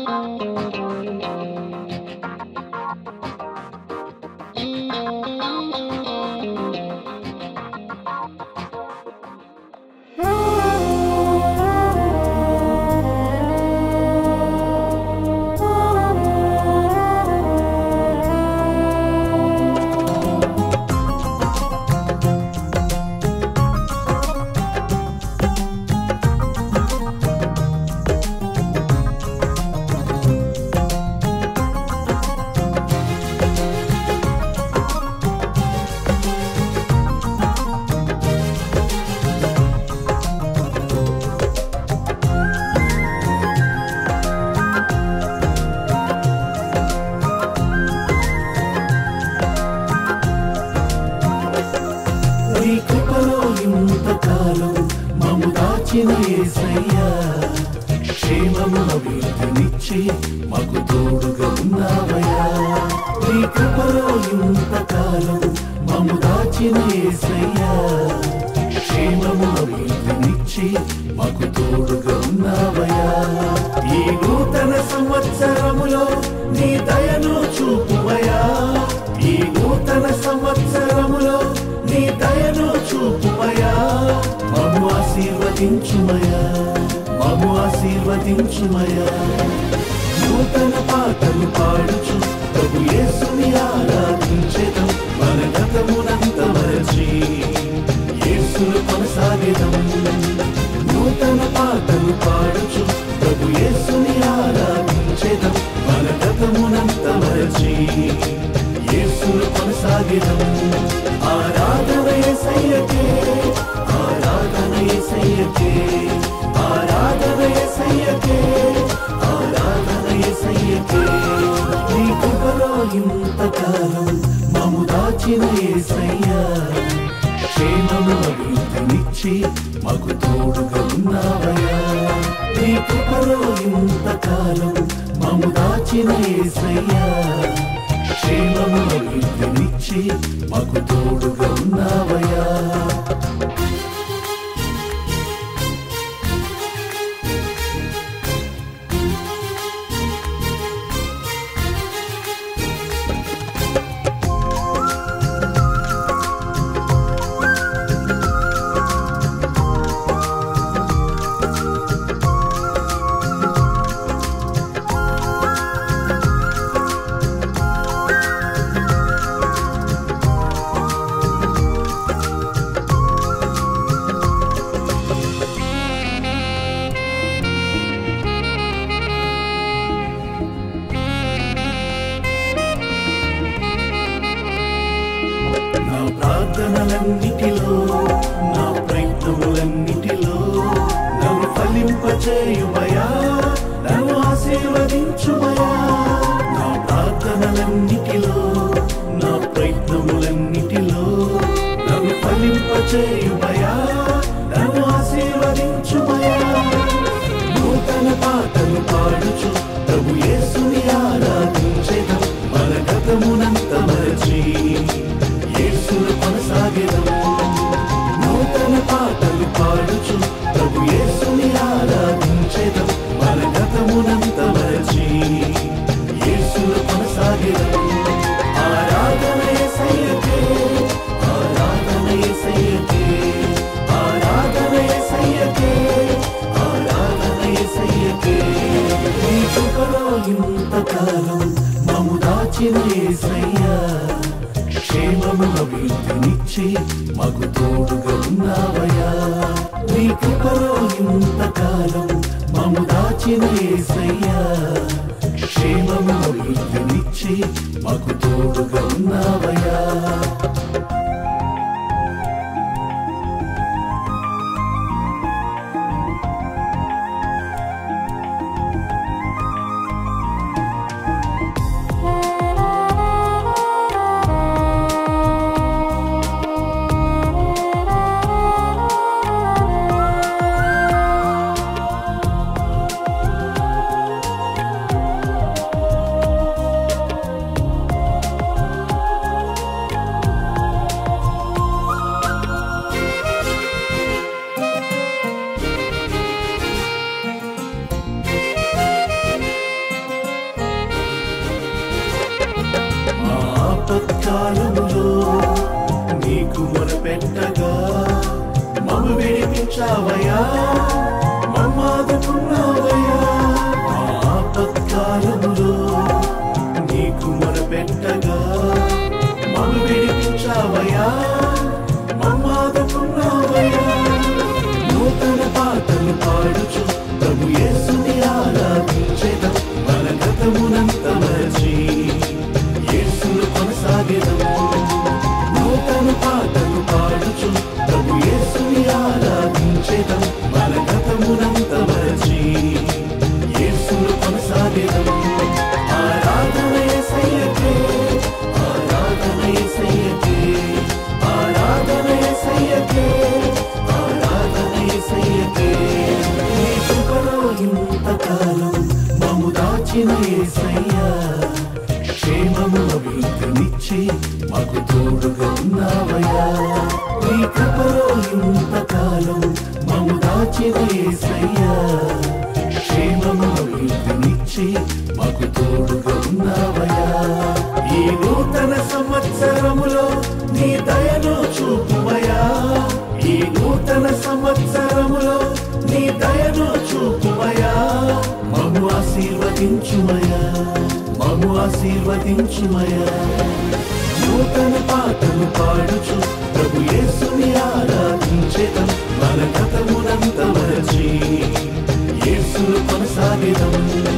నీ కృపలో ఇంతకాలం మము దాచిన యేసయ్యా క్షేమము అభివృద్ధినిచ్చి మాకు తోడుగా ఉన్నావయ్యా నీ కృపలో ఇంతకాలం మము దాచిన యేసయ్యా క్షేమము అభివృద్ధినిచ్చి మాకు తోడుగా ఉన్నావయ్యా ఈ నూతన సంవత్సరములో నీ దయను చూపువయా ఈ నూతన సంవత్సరములో నీ దయను చూపుమయా మము ఆశీర్వదించుమయా మము ఆశీర్వదించుమయా నూతన పాటలు పాడుచు ప్రభు యేసుని ఆరాధించేదం మన గతమునంత మరచి యేసును కొనసాగేదం నూతన పాటలు పాడుచు ప్రభు యేసుని ఆరాధించేదం మన గతమునంత మరచి యేసును కొనసాగేదం ఆరాధన యేసయ్యకే ఆరాధన యేసయ్యకే ఆరాధన యేసయ్యకే ఆరాధన యేసయ్యకే నీ కృపలో ఇంతకాలం మము దాచిన యేసయ్యా క్షేమము అభివృద్ధినిచ్చి మాకు తోడుగా ఉన్నావయ్యా నీ కృపలో ఇంతకాలం మము దాచిన యేసయ్యా క్షేమము అభివృద్ధినిచ్చి మాకు తోడుగా ఉన్నావయ్యా నా ప్రార్థనలన్నిటిలో నా ప్రయత్నములన్నిటిలో నన్ను ఫలింపచేయుమయా నన్ను ఆశీర్వదించుమయా నా ప్రార్థనలన్నిటిలో నా ప్రయత్నములన్నిటిలో నన్ను ఫలింపచేయుమయా నన్ను ఆశీర్వదించుమయా నూతన పాటలు పాడుచు ప్రభు యేసుని ఆరాధించేదం మన గతమునంత మరచి యేసును కొనసాగేదం నూతన పాటలు పాడుచు ప్రభు యేసుని ఆరాధించేదం మన గతమునంత మరచి యేసును కొనసాగేదం ఆరాధన యేసయ్యకే ఆరాధన యేసయ్యకే ఆరాధన యేసయ్యకే ఆరాధన యేసయ్యకే నీ కృపలో ఇంతకాలం మము దాచిన యేసయ్యా క్షేమము అభివృద్ధినిచ్చి మాకు తోడుగా ఉన్నావయ్యా నీ కృపలో ఇంతకాలం మము దాచిన యేసయ్యా క్షేమము అభివృద్ధినిచ్చి మాకు తోడుగా ఉన్నావయ్యా ఆపత్కాలములో నీకు మొరపెట్టగా మమ్ము విడిపించావయ్యా మమ్మాదుకున్నావయ్యా మా ఆపత్కాలములో నీకు మొరపెట్టగా మమ్ము విడిపించావయ్యా మమ్మాదుకున్నావయ్యా నూతన పాటలు పాడుచు ప్రభు యేసుని ఆరాధించేదం మన గతమునంత మరచి యేసును కొనసాగేదం నూతన పాటలు పాడుచు ప్రభు యేసుని ఆరాధించేదం మన గతమునంత మరచి యేసును కొనసాగేదం ఆరాధన యేసయ్యకే ఆరాధన యేసయ్యకే ఆరాధన యేసయ్యకే ఆరాధన యేసయ్యకే నీ కృపలో ఇంతకాలం మము దాచిన యేసయ్యా క్షేమము అభివృద్ధినిచ్చి మాకు తోడుగా ఉన్నావయ్యా నీ కృపలో ఇంతకాలం మము దాచిన యేసయ్యా క్షేమము అభివృద్ధినిచ్చి మాకు తోడుగా ఉన్నావయ్యా ఈ నూతన సంవత్సరములో నీ దయను చూపుమయా ఈ నూతన సంవత్సరములో నీ దయను చూపుమయా మము ఆశీర్వదించుమయా మము ఆశీర్వదించుమయా నూతన పాటలు పాడుచు ప్రభు యేసుని ఆరాధించేదం మన గతమునంత మరచి యేసును కొనసాగేదం